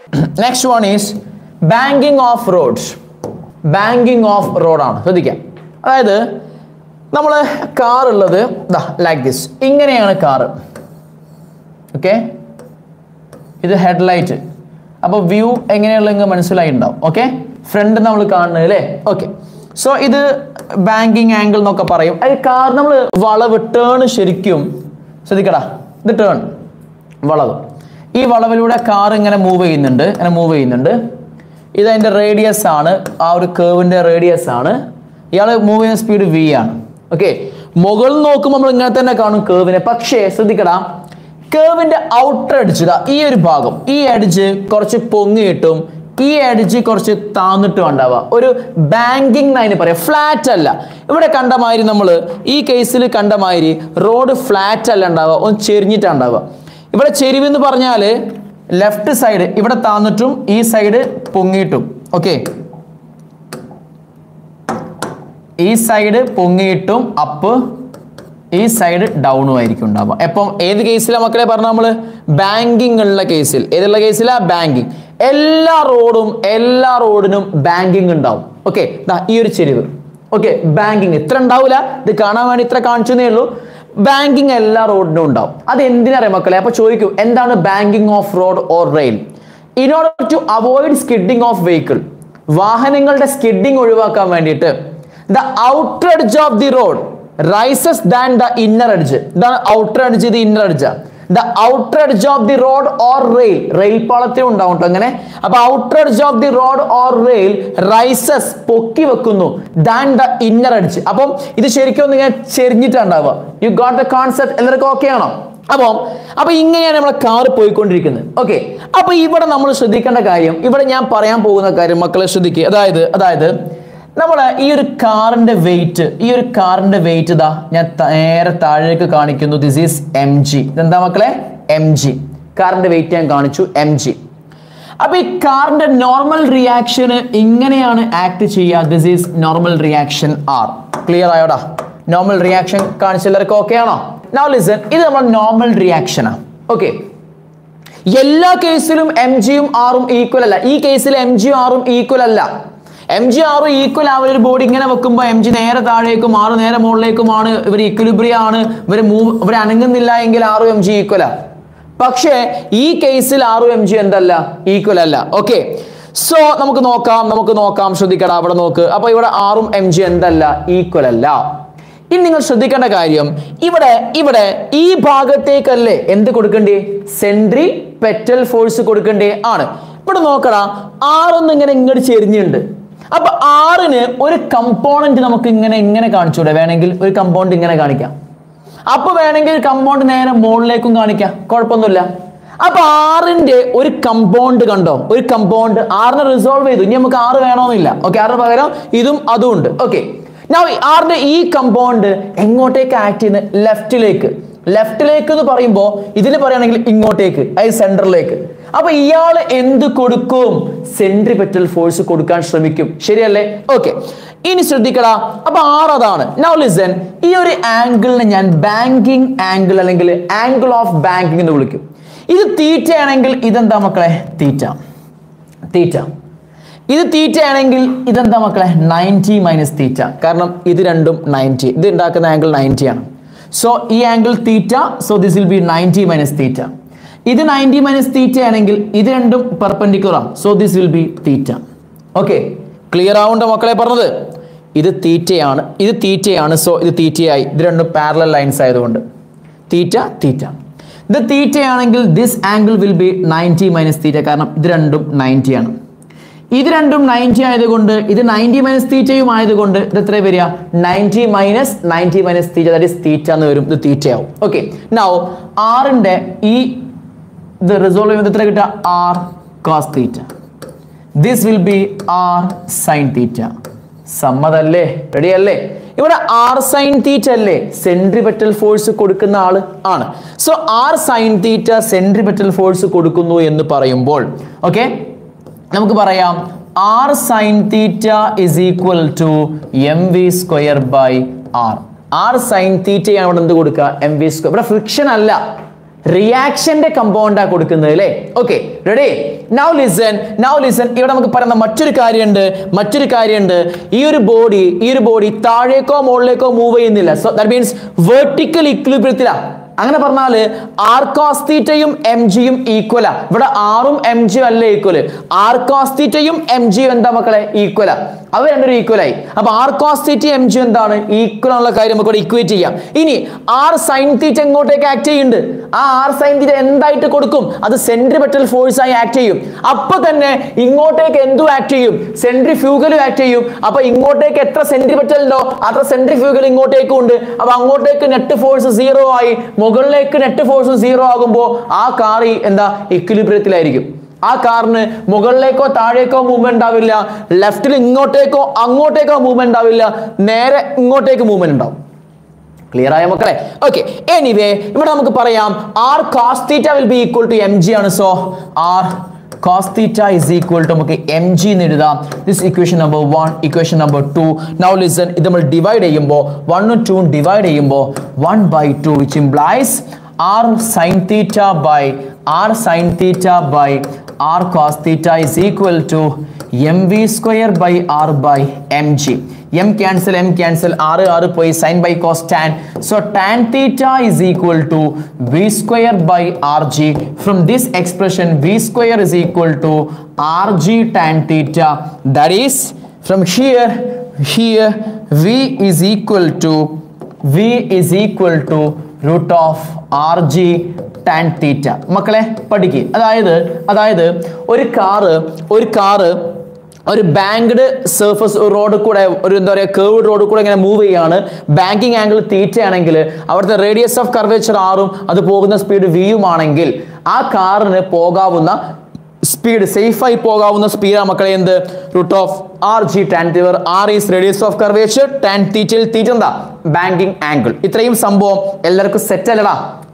next one is banking of roads banking of റോഡാണ് ശ്രദ്ധിക്കാം അതായത് നമ്മൾ കാർ ഉള്ളത് ലൈക്ക് ദിസ് ഇങ്ങനെയാണ് കാറ് ഓക്കെ ഇത് ഹെഡ്ലൈറ്റ് അപ്പോൾ വ്യൂ എങ്ങനെയുള്ള നിങ്ങൾക്ക് മനസ്സിലായിട്ടുണ്ടാവും ഓക്കെ ഫ്രണ്ട് നമ്മൾ കാണുന്നത് അല്ലേ ഓക്കെ സോ ഇത് ബാങ്കിങ് ആംഗിൾ എന്നൊക്കെ പറയും അത് കാർ നമ്മൾ വളവ് ടേൺ ശരിക്കും ശ്രദ്ധിക്കടാ ഇത് ടേൺ വളവ് ഈ വളവിലൂടെ കാർ ഇങ്ങനെ മൂവ് ചെയ്യുന്നുണ്ട് ഇങ്ങനെ മൂവ് ചെയ്യുന്നുണ്ട് ഇത് അതിൻ്റെ റേഡിയസ് ആണ് ആ ഒരു കേവിൻ്റെ റേഡിയസ് ആണ് ഇയാൾ മൂവ് ചെയ്യുന്ന സ്പീഡ് വി ആണ് ഓക്കെ മുകളിൽ നോക്കുമ്പോൾ നമ്മൾ ഇങ്ങനെ തന്നെ കാണും കേവിനെ പക്ഷേ ശ്രദ്ധിക്കടാ കേവിന്റെ ഔട്ടർ എഡ്ജ് ഇതാ ഈ ഒരു ഭാഗം ഈ എഡ്ജ് കുറച്ച് പൊങ്ങിയിട്ടും ഈ എഡ്ജ് കുറച്ച് താന്നിട്ടും ഉണ്ടാവുക ഒരു ബാങ്കിങ് അതിന് പറയാം ഫ്ലാറ്റ് അല്ല ഇവിടെ കണ്ട മാതിരി നമ്മൾ ഈ കേസിൽ കണ്ട മാതിരി റോഡ് ഫ്ലാറ്റ് അല്ല ഉണ്ടാവുക ഒന്ന് ചെരിഞ്ഞിട്ടാണ് ഉണ്ടാവുക ഇവിടെ ചെരിവെന്ന് പറഞ്ഞാൽ ലെഫ്റ്റ് സൈഡ് ഇവിടെ താന്നിട്ടും ഈ സൈഡ് പൊങ്ങിയിട്ടും ഓക്കെ ഈ സൈഡ് പൊങ്ങിയിട്ടും അപ്പ് ഈ സൈഡ് ഡൗണും ആയിരിക്കും ഉണ്ടാവുക എപ്പം ഏത് കേസിലാണ് മക്കളെ പറഞ്ഞ നമ്മൾ ബാങ്കിങ് ഉള്ള കേസിൽ ഏതുള്ള കേസിലാ ബാങ്കിങ് എല്ലാ റോഡും എല്ലാ റോഡിനും ബാങ്കിങ് ഉണ്ടാവും ഓക്കെ ഈ ഒരു ചെരിവ് ഓക്കെ ബാങ്കിങ് ഇത്ര ഉണ്ടാവില്ല ഇത് കാണാൻ വേണ്ടി ഇത്ര കാണിച്ചതേ ഉള്ളൂ ബാങ്കിങ് എല്ലാ റോഡിനും ഉണ്ടാവും അത് എന്തിനറിയാം മക്കളെ അപ്പൊ ചോദിക്കും എന്താണ് banking of road or rail in order to avoid skidding of vehicle വാഹനങ്ങളുടെ സ്കിഡിങ് ഒഴിവാക്കാൻ വേണ്ടിയിട്ട് the outer edge of the road rises than the inner edge ഇതാണ് ഔട്ടർ എഡ്ജ് ഇത് inner edge the outer edge of the road or rail rail പാളത്തിൽ ഉണ്ടാവും കേട്ടോ അങ്ങനെ അപ്പൊ outer edge of the road or rail rises പൊക്കി വെക്കുന്നു than the inner edge അപ്പം ഇത് ശരിക്കും ഒന്ന് ഇങ്ങനെ ചെരിഞ്ഞിട്ടുണ്ടാവുക യു ഗോട്ട് ദ കോൺസെപ്റ്റ് എല്ലാവർക്കും ഓക്കെ ആണോ അപ്പം അപ്പൊ ഇങ്ങനെയാണ് നമ്മളെ കാറ് പോയിക്കൊണ്ടിരിക്കുന്നത് ഓക്കെ അപ്പൊ ഇവിടെ നമ്മൾ ശ്രദ്ധിക്കേണ്ട കാര്യം ഇവിടെ ഞാൻ പറയാൻ പോകുന്ന കാര്യം മക്കളെ ശ്രദ്ധിക്കുക അതായത് അതായത് നമ്മൾ ഈ ഒരു കാറിന്റെ വെയിറ്റ് ഈ ഒരു കാറിന്റെ വെയിറ്റ് ഇതാ ഞാൻ ത- നേരെ താഴേക്ക് കാണിക്കുന്നു ദിസ് ഈസ് എം ജി ഇതെന്താ മക്കളെ എം ജി കാറിന്റെ വെയിറ്റ് ഞാൻ കാണിച്ചു എം ജി അപ്പൊ ഈ കാറിന്റെ നോർമൽ റിയാക്ഷന് ഇങ്ങനെയാണ് ആക്ട് ചെയ്യുക this is normal reaction are clear ആയോടാ നോർമൽ റിയാക്ഷൻ കാണിച്ച എല്ലാവർക്കും ഓക്കെ ആണോ നൗ ലിസൺ ഇത് നമ്മുടെ നോർമൽ റിയാക്ഷനാണ് ഓക്കെ എല്ലാ കേസിലും എം ജിയും ആറും ഈക്വൽ അല്ല ഈ കേസിൽ എം ജിയും ആറും ഈക്വൽ അല്ല എം ജി ആറും ഈക്വൽ ആ ഒരു ബോഡി ഇങ്ങനെ വെക്കുമ്പോൾ എം ജി നേരെ താഴേക്കും ആറ് നേരെ മുകളിലേക്കുമാണ് ഇവർ ഈക്വലിബ്രിയ ആണ് ഇവർ മൂവ് ഇവർ അനങ്ങുന്നില്ല എങ്കിൽ ആറും എം ജി ഈക്വലാ പക്ഷേ ഈ കേസിൽ ആറും എം ജി എന്തല്ല ഈക്വൽ അല്ല ഓക്കെ സോ നമുക്ക് നോക്കാം നമുക്ക് നോക്കാം ശ്രദ്ധിക്കടാ അവിടെ നോക്ക് അപ്പൊ ഇവിടെ ആറും എം ജി എന്തല്ല ഈക്വൽ അല്ല ഇനി നിങ്ങൾ ശ്രദ്ധിക്കേണ്ട കാര്യം ഇവിടെ ഇവിടെ ഈ ഭാഗത്തേക്കല്ലേ എന്ത് കൊടുക്കണ്ടേ സെൻട്രി പെറ്റൽ ഫോഴ്സ് കൊടുക്കണ്ടേ ആണ് ഇവിടെ നോക്കടാ ആറൊന്നും ഇങ്ങനെ ഇങ്ങോട്ട് ചെരിഞ്ഞുണ്ട് അപ്പൊ ആറിന് ഒരു കമ്പോണന്റ് നമുക്ക് ഇങ്ങനെ ഇങ്ങനെ കാണിച്ചൂടെ വേണമെങ്കിൽ ഒരു കമ്പോണ്ട് ഇങ്ങനെ കാണിക്കാം അപ്പൊ വേണമെങ്കിൽ കമ്പൗണ്ട് നേരെ മുകളിലേക്കും കാണിക്കാം കുഴപ്പമൊന്നുമില്ല അപ്പൊ ആറിന്റെ ഒരു കമ്പൗണ്ട് കണ്ടോ ഒരു കമ്പൗണ്ട് ആറിനെ റിസോൾവ് ചെയ്തു ഇനി നമുക്ക് ആറ് വേണമെന്നില്ല ഓക്കെ ആറിന് പകരം ഇതും അതും ഉണ്ട് ഓക്കെ ഞാൻ ആറിന്റെ ഈ കമ്പൗണ്ട് എങ്ങോട്ടേക്ക് ആക്ട് ചെയ്യുന്നത് ലെഫ്റ്റിലേക്ക് ലെഫ്റ്റിലേക്ക് എന്ന് പറയുമ്പോൾ ഇതിൽ പറയുകയാണെങ്കിൽ ഇങ്ങോട്ടേക്ക് അതായത് സെന്ററിലേക്ക് അപ്പൊ ഇയാൾ എന്ത് കൊടുക്കും സെൻട്രിപെറ്റൽ ഫോഴ്സ് കൊടുക്കാൻ ശ്രമിക്കും ശരിയല്ലേ ഓക്കെ ഇനി ശ്രദ്ധിക്കടാ അപ്പൊ ആറ് അതാണ് നൗ ലിസൺ ഈ ഒരു ആംഗിളിനെ ഞാൻ ബാങ്കിങ് ആംഗിൾ അല്ലെങ്കിൽ ആംഗിൾ ഓഫ് ബാങ്കിങ് എന്ന് വിളിക്കും ഇത് തീറ്റ ആണെങ്കിൽ ഇതെന്താ മക്കളെ തീറ്റ തീറ്റ ഇത് തീറ്റ ആണെങ്കിൽ ഇതെന്താ മക്കളെ നയൻറ്റി മൈനസ് തീറ്റ കാരണം ഇത് രണ്ടും നയൻറ്റി ഇത് ഉണ്ടാക്കുന്ന ആംഗിൾ നയൻറ്റി ആണ് സോ ഈ angle theta so this will be ninety minus theta ഇത് നയൻറ്റി മൈനസ് തീറ്റ ആണെങ്കിൽ ഇത് രണ്ടും പെർപെൻഡിക്കുലർ ആണ് so this will be theta okay clear ആവുണ്ട മക്കളെ പറഞ്ഞത് ഇത് തീറ്റയാണ് ഇത് തീറ്റയാണ് സോ ഇത് തീറ്റയായി ഇത് രണ്ടും പാരലൽ ലൈൻസ് ആയതുകൊണ്ട് തീറ്റ തീറ്റ ഇത് തീറ്റയാണെങ്കിൽ this angle will be ninety minus theta കാരണം ഇത് രണ്ടും നയൻറ്റി ആണ് ഇത് രണ്ടും നയൻറ്റി ആയതുകൊണ്ട് ഇത് നയൻറ്റി മൈനസ് തീറ്റയും ആയതുകൊണ്ട് ഇത് എത്ര വരിക ninety minus ninety minus theta that is theta എന്ന് വരും ഇത് തീറ്റയാവും ഓക്കെ നൗ ആറിന്റെ ഈ ഇത് റിസോൾവ് ചെയ്യുന്നത് എത്ര കിട്ടുക R cos theta this will be R sin theta സമ്മതല്ലേ റെഡി അല്ലേ ഇവിടെ ആർ സൈൻ തീറ്റ അല്ലേ സെൻട്രിപെറ്റൽ ഫോഴ്സ് കൊടുക്കുന്ന ആള് ആണ് so R sin theta centripetal force കൊടുക്കുന്നു എന്ന് പറയുമ്പോൾ ഓക്കെ നമുക്ക് പറയാം R sin theta is equal to M V square by R R sin തീറ്റയാണ് ഇവിടെ എന്ത് കൊടുക്കുക എം വി സ്ക്വയർ ഇവിടെ ഫ്രിക്ഷൻ അല്ല റിയാക്ഷന്റെ കമ്പൗണ്ടാ കൊടുക്കുന്നത് അല്ലേ okay ready now listen now listen ഇവിടെ നമുക്ക് പറയുന്ന മറ്റൊരു കാര്യമുണ്ട് മറ്റൊരു കാര്യമുണ്ട് ഈ ഒരു ബോഡി ഈ ഒരു ബോഡി താഴേക്കോ മുകളിലേക്കോ മൂവ് ചെയ്യുന്നില്ല സോ ദാറ്റ് മീൻസ് വെർട്ടിക്കൽ ഇക്വിലിബ്രിയത്തിലാണ് അങ്ങനെ പറഞ്ഞാല് ആർക്കോസ്തീറ്റയും എം ജിയും ഈക്വലാ ഇവിടെ ആറും എം ജിയും അല്ല ഈക്വല് ആർക്കോസ്തീറ്റയും എം ജിയും എന്താ മക്കളെ ഈക്വലാ അവ രണ്ടൊരു ഈക്വലായി അപ്പൊ ആർക്കോസ്തീറ്റ എം ജി എന്താണ് ഈക്വൽ എന്നുള്ള കാര്യം നമുക്ക് ഇവിടെ ഇക്വേറ്റ് ചെയ്യാം ഇനി ആർ സൈൻ തീറ്റ എങ്ങോട്ടേക്ക് ആക്ട് ചെയ്യുന്നുണ്ട് ആ ആർ സൈൻ തീറ്റ എന്തായിട്ട് കൊടുക്കും അത് സെൻട്രിപെറ്റൽ ഫോഴ്സ് ആയി ആക്ട് ചെയ്യും അപ്പൊ തന്നെ ഇങ്ങോട്ടേക്ക് എന്തും ആക്ട് ചെയ്യും സെൻട്രിഫ്യൂഗലും ആക്ട് ചെയ്യും അപ്പൊ ഇങ്ങോട്ടേക്ക് എത്ര സെൻട്രിപെറ്റൽ ഉണ്ടോ അത്ര സെൻട്രിഫ്യൂഗൽ ഇങ്ങോട്ടേക്കും ഉണ്ട് അപ്പൊ അങ്ങോട്ടേക്ക് നെറ്റ് ഫോഴ്സ് സീറോ ആയി മുകളിലേക്ക് നെറ്റ് ഫോഴ്സ് സീറോ ആകുമ്പോൾ ആ കാർ എന്താ ഇക്വിലിബ്രിയത്തിലായിരിക്കും ആ കാറിന് മുകളിലേക്കോ താഴേക്കോ മൂവ്മെന്റ് ഉണ്ടാവില്ല ലെഫ്റ്റിൽ ഇങ്ങോട്ടേക്കോ അങ്ങോട്ടേക്കോ മൂവ്മെന്റ് ഉണ്ടാവില്ല നേരെ ഇങ്ങോട്ടേക്ക് മൂവ്മെന്റ് ഉണ്ടാവും ക്ലിയർ ആയ മക്കളെ ഓക്കെ എനിവേ ഇവിടെ നമുക്ക് പറയാം R cos theta will be equal to M G ആണ് so R cos theta is equal to നമുക്ക് എം ജി എന്ന് എഴുതാം this equation number one equation number two now listen ഇത് നമ്മൾ ഡിവൈഡ് ചെയ്യുമ്പോൾ വണ്ണും ടൂവും ഡിവൈഡ് ചെയ്യുമ്പോൾ one by two which implies R sin theta by R sin theta by R cos theta is equal to M V square by R by M G M cancel M cancel R R പോയി sin by cos tan so tan theta is equal to V square by R G from this expression V square is equal to R G tan theta that is from here here V is equal to V is equal to root of R G tan theta മക്കളെ പഠിക്കുക അതായത് അതായത് ഒരു car ഒരു car ഒരു banked surface road കൂടെ ഒരു എന്താ പറയുക കേർവ്ഡ് റോഡ് കൂടെ ഇങ്ങനെ മൂവ് ചെയ്യാണ് ബാങ്കിങ് ആംഗിൾ തീറ്റയാണെങ്കിൽ അവിടുത്തെ റേഡിയസ് ഓഫ് കർവേച്ചർ ആറും അത് പോകുന്ന സ്പീഡ് വിയും ആണെങ്കിൽ ആ കാറിന് പോകാവുന്ന സ്പീഡ് സേഫായി പോകാവുന്ന സ്പീഡാണ് മക്കളെ എന്ത് root of R G tan തിവർ R is radius of curvature tan തീറ്റയിൽ തീറ്റ എന്താ ബാങ്കിങ് ആംഗിൾ ഇത്രയും സംഭവം എല്ലാവർക്കും സെറ്റ് അല്ലടാ